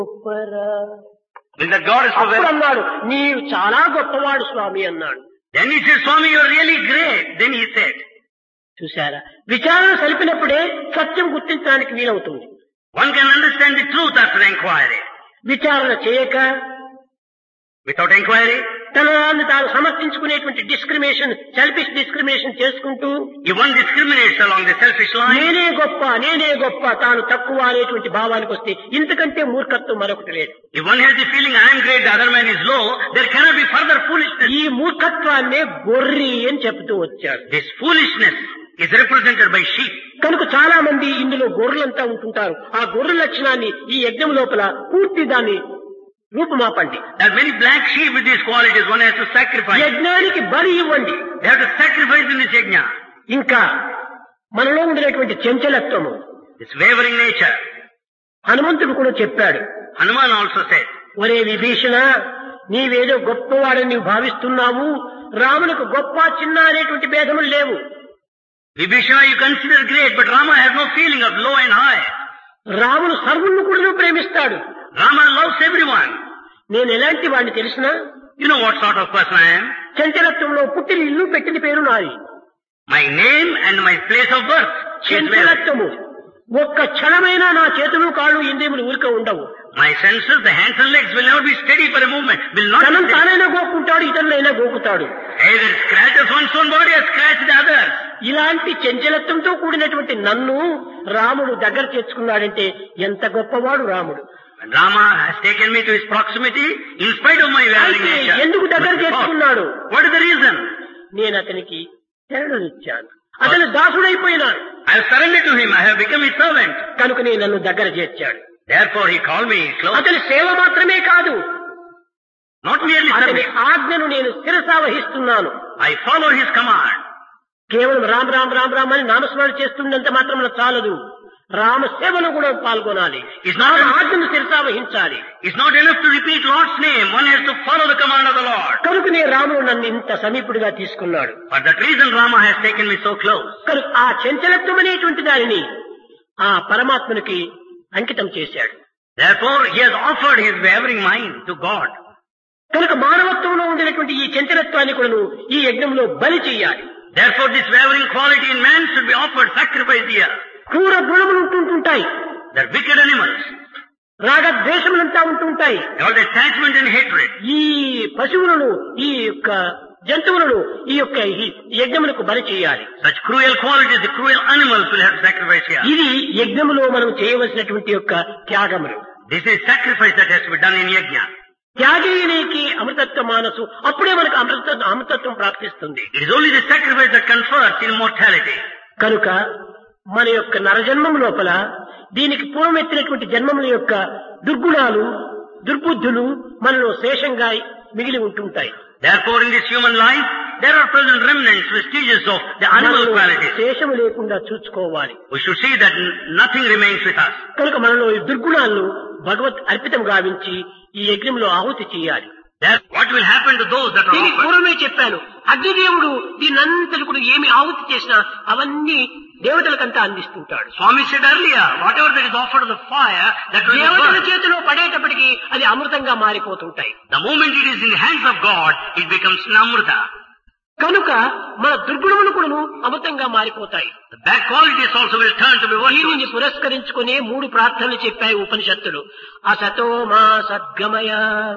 గొప్పరా Will the goddess of అప్పుడు అన్నాడు నీవు చాలా గొప్పవాడు స్వామి అన్నాడు Then he said, Swami, you're really great. Then he said, చూసారా విచారణ సలిపినప్పుడే సత్యం గుర్తించడానికి వీలవుతుంది one can understand the truth after inquiry. విచారణ చేయక Without inquiry, తనని తాను సమర్థించుకునేటువంటి డిస్క్రిమినేషన్ సెల్ఫిష్ డిస్క్రిమినేషన్ చేసుకుంటూ if one discriminates along the selfish line, నేనే గొప్ప నేనే గొప్ప తాను తక్కువ అనేటువంటి భావానికి వస్తే ఇంతకంటే మూర్ఖత్వం మరొకటి లేదు if one has the feeling I am great, the other man is low, there cannot be further foolishness. ఈ మూర్ఖత్వాన్నే గొర్రి అని చెబుతూ వచ్చాడు This foolishness is represented by sheep. కనుక చాలా మంది ఇందులో గొర్రెలంతా ఉంటుంటారు ఆ గొర్రె లక్షణాన్ని ఈ యజ్ఞం లోపల పూర్తి దాన్ని రూపుమాపండి There are many black sheep with these qualities. One has to sacrifice. యజ్ఞానికి బలి ఇవ్వండి They have to sacrifice in this yajna. ఇంకా మనలో ఉండినటువంటి చంచలత్వము This wavering nature. హనుమంతుడు కూడా చెప్పాడు Hanuman also said, ఒరే విభీషణ నీవేదో గొప్పవాడని నీవు భావిస్తున్నావు రామునికి గొప్ప చిన్న అనేటువంటి భేదములు లేవు Vibhishana you consider great, but Rama has no feeling of low and high. రాముడు సర్వులను కూడా ప్రేమిస్తాడు Rama loves everyone. నేను ఎలాంటి వాడిని తెలిసినా You know what sort of person I am? చంచలత్వంలో పుట్టిన ఇల్లు పెట్టిన పేరు నాది My name and my place of birth. is where చంచలత్వము ఒక్క క్షణమైనా నా చేతులు కాళ్ళు ఇంద్రియములు ఊరిక ఉండవు My senses, the hands and legs will never be steady for a moment. Will not తనం be steady. తానైనా గోక్కుంటాడు ఇతరులైనా గోకుతాడు Either scratches one's own body or scratch the other. ఇలాంటి చంచలత్వంతో కూడినటువంటి నన్ను రాముడు దగ్గర చేర్చుకున్నాడంటే ఎంత గొప్పవాడు రాముడు When Rama has taken me to his proximity, in spite of my wavering అయితే nature. ఎందుకు దగ్గర but చేర్చుకున్నాడు What is the reason? నేను అతనికి శరణునిచ్చాను అతను దాసుడైపోయినాడు I have surrendered to him. I have become his servant. కనుక నేను నన్ను దగ్గర చేర్చాడు Therefore he called me close. అతని సేవ మాత్రమే కాదు Not merely అతని service. ఆజ్ఞను నేను శిరసావహిస్తున్నాను I follow his command. కేవలం రామ్ రామ్ రామ్ రామ్ అని నామస్మరణ చేస్తున్నంత మాత్రం చాలదు రామ సేవలో కూడా పాల్గొనాలి It's not రామ enough. ఆజ్ఞను శిరసావహించాలి It's not enough to repeat Lord's name. One has to follow the command of the Lord. కనుకనే రాముడు నన్ను ఇంత సమీపుడిగా తీసుకున్నాడు For that reason Rama has taken me so close. కనుక ఆ చంచలత్వం అనేటువంటి దానిని ఆ పరమాత్మనికి అంకితం చేశాడు Therefore he has offered his wavering mind to God. కనుక మానవత్వంలో ఉండినటువంటి ఈ చంచలత్వాన్ని కూడా ఈ యజ్ఞంలో బలి చేయాలి Therefore this wavering quality in man should be offered, sacrificed here. క్రూర గుణములు ఉంటుంటుంటాయి They're wicked animals. రాగద్వేషములంతా ఉంటుంటాయి They have attachment and hatred. ఈ పశువులను ఈ యొక్క జంతువులను ఈ యొక్క ఈ యజ్ఞములకు బలి చేయాలి Such cruel qualities, the cruel animals will have to sacrifice here. ఇది యజ్ఞములో మనం చేయవలసినటువంటి యొక్క త్యాగములు This is sacrifice that has to be done in yajna. త్యాగీనికి అమృతత్వ మానసు అప్పుడే మనకు అమృత అమృతత్వం ప్రాప్తిస్తుంది It is only the sacrifice that confers immortality. కనుక మన యొక్క నరజన్మం లోపల దీనికి పూర్వమెత్తినటువంటి జన్మముల యొక్క దుర్గుణాలు దుర్బుద్ధులు మనలో శేషంగా మిగిలి ఉంటుంటాయి Therefore in this human life, there are present remnants, vestiges of the animal మనలో qualities. శేషము లేకుండా చూసుకోవాలి We should see that n- nothing remains with us. కనుక మనలో ఈ దుర్గుణాలను భగవత్ అర్పితం గావించి ఈ యజ్ఞంలో ఆహుతి చేయాలి That what will happen to those that are దీనికి offered? పూర్వమే చెప్పాను అగ్నిదేవుడు దీనంతటి కూడా ఏమి ఆహుతి చేసినా అవన్నీ దేవతలకంతా అందిస్తుంటాడు Swami said earlier, whatever that is offered to the fire, that will be దేవతల burned. చేతిలో పడేటప్పటికి అది అమృతంగా మారిపోతుంటాయి The moment it is in the hands of God, it becomes namrita. కనుక మన దుర్గుణములు కూడాను అమృతంగా మారిపోతాయి The bad qualities also will turn to be దీనిని virtuous. పురస్కరించుకుని మూడు ప్రార్థనలు చెప్పాయి ఉపనిషత్తులు అసతో మా సద్గమయ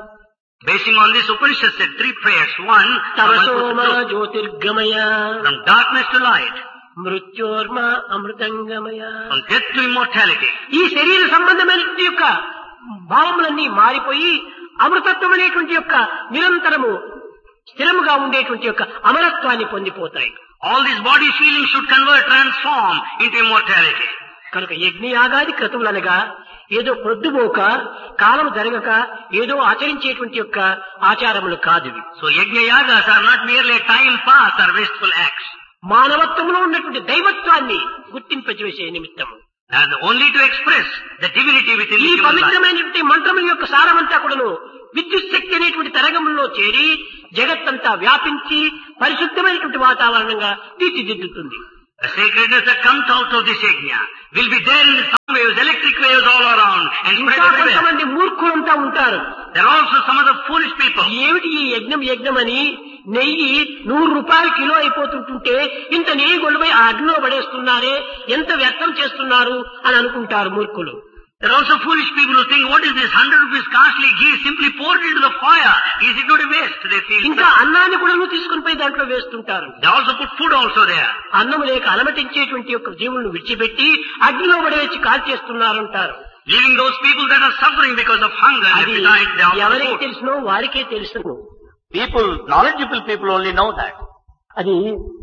Basing on this, Upanishad said three prayers. One, తమసో from మా truth, జ్యోతిర్గమయ from darkness to light, మృత్యోర్మా అమృతంగమయ from death to immortality. ఈ శరీర సంబంధమైనటువంటి యొక్క భావములన్నీ మారిపోయి అమృతత్వం అనేటువంటి యొక్క నిరంతరము స్థిరముగా ఉండేటువంటి యొక్క అమరత్వాన్ని పొందిపోతాయి All these body feelings should convert, transform into immortality. కనుక యజ్ఞయాగాది క్రతువులనగా ఏదో పొద్దుపోక కాలం జరగక ఏదో ఆచరించేటువంటి యొక్క ఆచారములు కాదు ఇవి. So yajna yagas are not merely time pass or wasteful acts. మానవత్వంలో ఉన్నటువంటి దైవత్వాన్ని గుర్తింపజేసే నిమిత్తము And only to express the divinity within ఈ the human life. పవిత్రమైనటువంటి మంత్రముల యొక్క సారమంతా కూడాను విద్యుత్ శక్తి అనేటువంటి తరంగంలో చేరి జగత్తంతా వ్యాపించి పరిశుద్ధమైనటువంటి వాతావరణంగా తీర్చిదిద్దుతుంది The sacredness that comes out of this yajna will be there in the sound waves, electric waves all around and spread ఇంకా everywhere. కొంతమంది మూర్ఖులంతా ఉంటారు There are also some other foolish people. ఏమిటి ఈ యజ్ఞం యజ్ఞం అని నెయ్యి నూరు రూపాయలు కిలో అయిపోతుంటుంటే ఇంత నెయ్యి గొడవై ఆ అగ్నిలో పడేస్తున్నారే ఎంత వ్యర్థం చేస్తున్నారు అని అనుకుంటారు మూర్ఖులు There are also foolish people who think, what is this hundred rupees costly ghee simply poured into the fire? Is it not a waste? They feel. ఇంకా అన్నాన్ని కూడా తీసుకుని పోయి దాంట్లో వేస్తుంటారు They also put food also there. అన్నం లేక అలమటించేటువంటి యొక్క జీవులను విడిచిపెట్టి అగ్నిలో పడవేసి కాల్చేస్తున్నారంటారు Leaving those people that are suffering because of hunger and అది appetite, they also ఎవరికి food. తెలుసునో వారికే తెలుసును People, knowledgeable people only know that. అది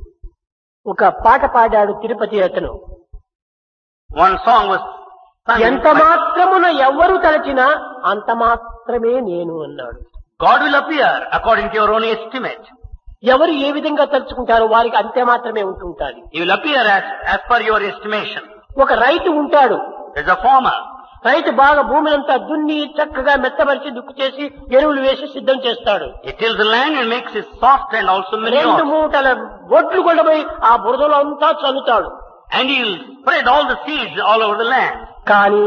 ఒక పాట పాడాడు తిరుపతి అతను One song was sung. ఎంత మాత్రమున ఎవ్వరు తలచినా అంత మాత్రమే నేను అన్నాడు God will appear according to your own estimate. ఎవరు ఏ విధంగా తలుచుకుంటారో వారికి అంతే మాత్రమే ఉంటుంటాది He will appear as, as per your estimation. ఒక రైతు ఉంటాడు There's a farmer. రైతు బాగా భూమినంతా దున్ని చక్కగా మెత్తపరిచి దుక్కు చేసి ఎరువులు వేసి సిద్ధం చేస్తాడు He tills the land and makes it soft and also రెండు manure. మూటల ఒడ్లు కొండపోయి ఆ బురదలో అంతా చల్లుతాడు And he'll spread all the seeds all over the land. కానీ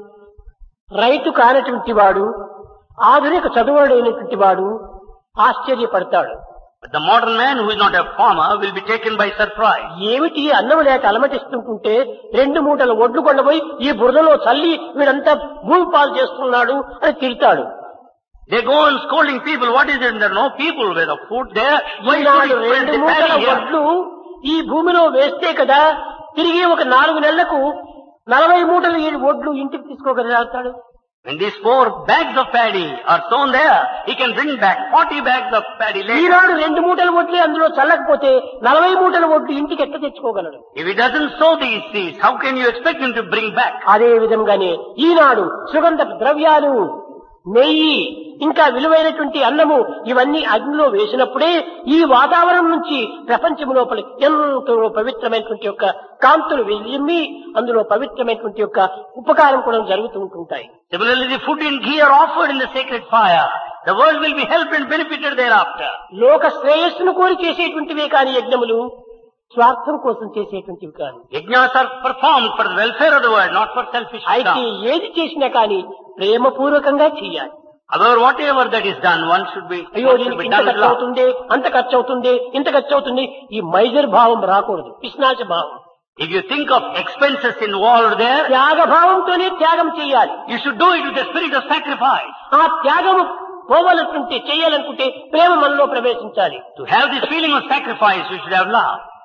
రైతు కానటువంటి వాడు ఆధునిక చదువుడైనటువంటి వాడు ఆశ్చర్యపడతాడు But the modern man who is not a farmer will be taken by surprise. ఏమిటి అన్నం లేక అలమటిస్తుంటుంటే రెండు మూటల ఒడ్లు కొండపోయి ఈ బురదలో చల్లి వీడంతా భూమి పాలు చేస్తున్నాడు అని తిడతాడు They go on scolding people. What is it? There are no people with the food there. Why should Eenadu you spread రెండు the మూటల paddy here? ఒడ్లు ఈ భూమిలో వేస్తే కదా తిరిగి ఒక నాలుగు నెలలకు నలభై మూటలు ఈ ఒడ్లు ఇంటికి తీసుకోగలుగుతాడు When these four bags of paddy are sown there, he can bring back 40 bags of paddy later. ఈనాడు రెండు మూటల ఒడ్లే అందులో చల్లకపోతే నలభై మూటల ఒడ్లు ఇంటికి ఎట్ట తెచ్చుకోగలడు If he doesn't sow these seeds, how can you expect him to bring back? అదే విధంగానే ఈనాడు సుగంధ ద్రవ్యాలు నెయ్యి ఇంకా విలువైనటువంటి అన్నము ఇవన్నీ అగ్నిలో వేసినప్పుడే ఈ వాతావరణం నుంచి ప్రపంచం లోపల ఎంతో పవిత్రమైనటువంటి యొక్క కాంతులు వెలిమ్మి అందులో పవిత్రమైనటువంటి యొక్క ఉపకారం కూడా జరుగుతూ ఉంటుంటాయి Similarly, the food and ghee are offered in the sacred fire. The world will be helped and benefited thereafter. లోక శ్రేయస్సును కోరి చేసేటువంటివే కాని యజ్ఞములు స్వార్థం కోసం చేసేటువంటివి కాని Yajnas are performed for the welfare of the world, not for selfish అయితే income. ఏది చేసినా కానీ ప్రేమపూర్వకంగా చేయాలి However, whatever that is done, one should be, అయ్యో one should దీనికి be ఇంత done with ఖర్చు love. అవుతుంది అంత ఖర్చు అవుతుంది ఇంత ఖర్చు అవుతుంది ఈ మైజర్ భావం రాకూడదు పిశ్నాచ భావం If you think of expenses involved there, త్యాగ భావంతోనే త్యాగం చేయాలి you should do it with the spirit of sacrifice. ఆ త్యాగము పోవాలనుకుంటే చేయాలనుకుంటే ప్రేమ మనలో ప్రవేశించాలి To have this feeling of sacrifice, you should have love.